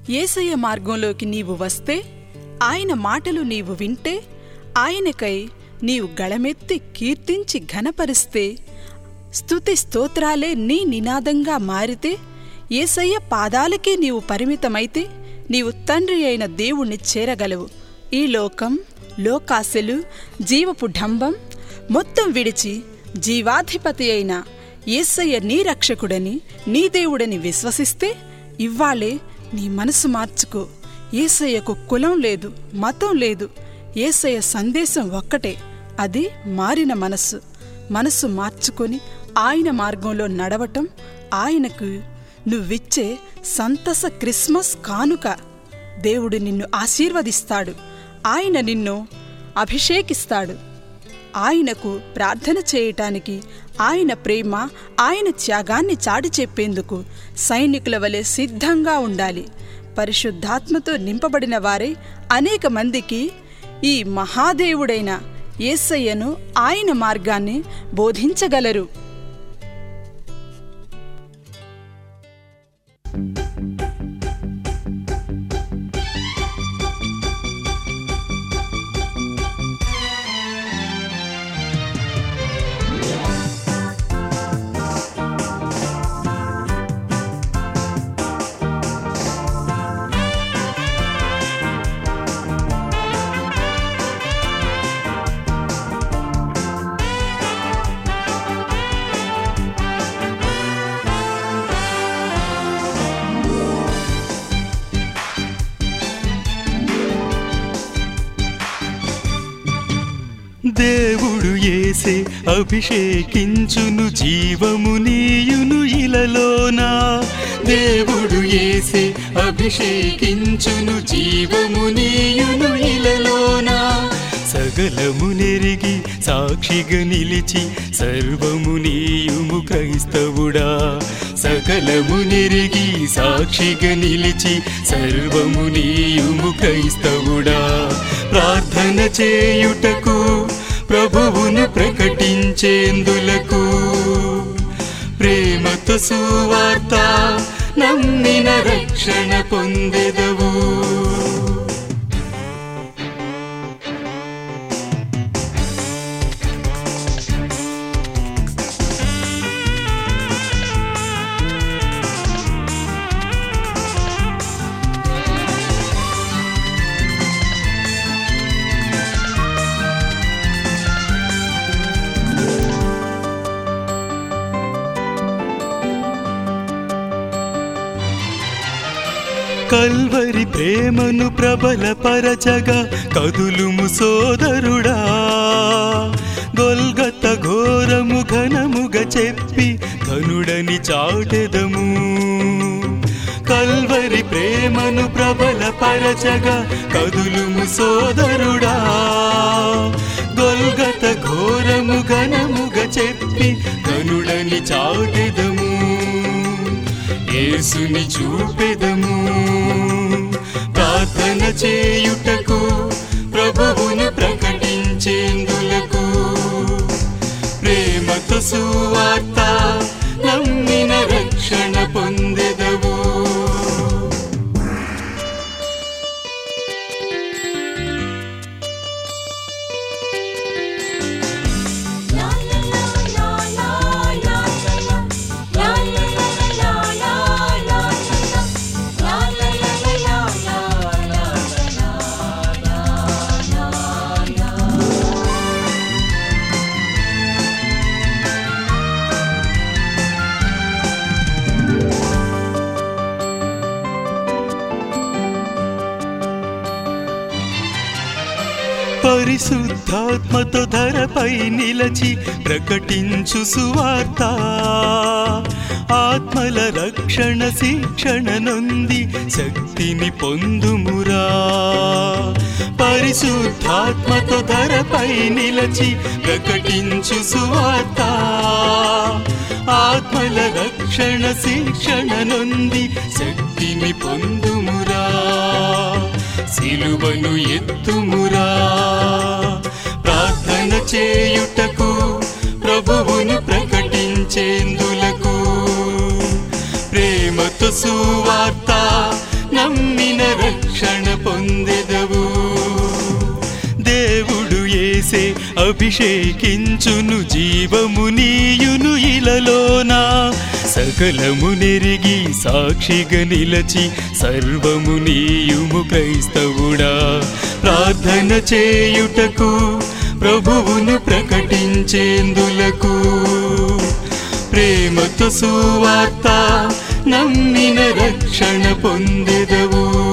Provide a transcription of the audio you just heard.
ఏసయ్య మార్గంలోకి నీవు వస్తే ఆయన మాటలు నీవు వింటే ఆయనకై నీవు గళమెత్తి కీర్తించి ఘనపరిస్తే స్తుతి స్తోత్రాలే నీ నినాదంగా మారితే ఏసయ్య పాదాలకే నీవు పరిమితమైతే నీవు తండ్రి అయిన దేవుణ్ణి చేరగలవు ఈ లోకం లోకాశలు జీవపు ఢంబం మొత్తం విడిచి జీవాధిపతి అయిన ఏసయ్య నీ రక్షకుడని నీ దేవుడని విశ్వసిస్తే ఇవ్వాలే నీ మనసు మార్చుకో ఏసయ్యకు కులం లేదు మతం లేదు ఏసయ్య సందేశం ఒక్కటే అది మారిన మనస్సు మనసు మార్చుకొని ఆయన మార్గంలో నడవటం ఆయనకు నువ్విచ్చే సంతస క్రిస్మస్ కానుక దేవుడు నిన్ను ఆశీర్వదిస్తాడు ఆయన నిన్ను అభిషేకిస్తాడు ఆయనకు ప్రార్థన చేయటానికి ఆయన ప్రేమ ఆయన త్యాగాన్ని చాటి చెప్పేందుకు సైనికుల వలె సిద్ధంగా ఉండాలి పరిశుద్ధాత్మతో నింపబడిన వారే అనేక మందికి ఈ మహాదేవుడైన యేసయ్యను ఆయన మార్గాన్ని బోధించగలరు దేవుడు ఏసే అభిషేకించును జీవము నీయును ఇలలోనా దేవుడు ఏసే అభిషేకించును జీవము నీయును ఇలలోనా సగలము నెరిగి సాక్షిగా నిలిచి సర్వము నీయుము క్రైస్తవుడా సకలము నెరిగి సాక్షిగా నిలిచి సర్వము నీయుము క్రైస్తవుడా ప్రార్థన చేయుటకు ప్రభువును ప్రకటించేందులకు ప్రేమతో సువార్త నమ్మిన రక్షణ పొందెదవు కల్వరి ప్రేమను ప్రబలపరచగా కదులుము సోదరుడా గొల్గత ఘోరము ఘనముగా చెప్పి ఘనుడని చాటెదము కల్వరి ప్రేమను ప్రబలపరచగా కదులుము సోదరుడా గొల్గత ఘోరము ఘనముగా చెప్పి ఘనుడని చాటెదము యేసుని చూపెదము ప్రార్థన చేయుటకు ప్రభువును ప్రకటించేందులకు ప్రేమతో సువార్త నమ్మిన రక్షణ పొందెదవు పరిశుద్ధాత్మతో ధరపై నిలచి ప్రకటించు సువార్త ఆత్మల రక్షణ శిక్షణ నొంది శక్తిని పొందుమురా పరిశుద్ధాత్మతో ధరపై నిలచి ప్రకటించు సువార్త ఆత్మల రక్షణ శిక్షణ నొంది శక్తిని పొందుమురా సిలువను ఎత్తుమురా ప్రార్థన చేయుటకు ప్రభువును ప్రకటించేందులకు ప్రేమతో సువార్త నమ్మిన రక్షణ పొందెదవు దేవుడు ఏసే అభిషేకించును జీవము నీయును ఇలలోనా సకలము నెరిగి సాక్షిగా నిలచి సర్వము నీయుము క్రైస్తవుడా ప్రార్థన చేయుటకు ప్రభువును ప్రకటించేందులకు ప్రేమతో సువార్త నమ్మిన రక్షణ పొందెదవు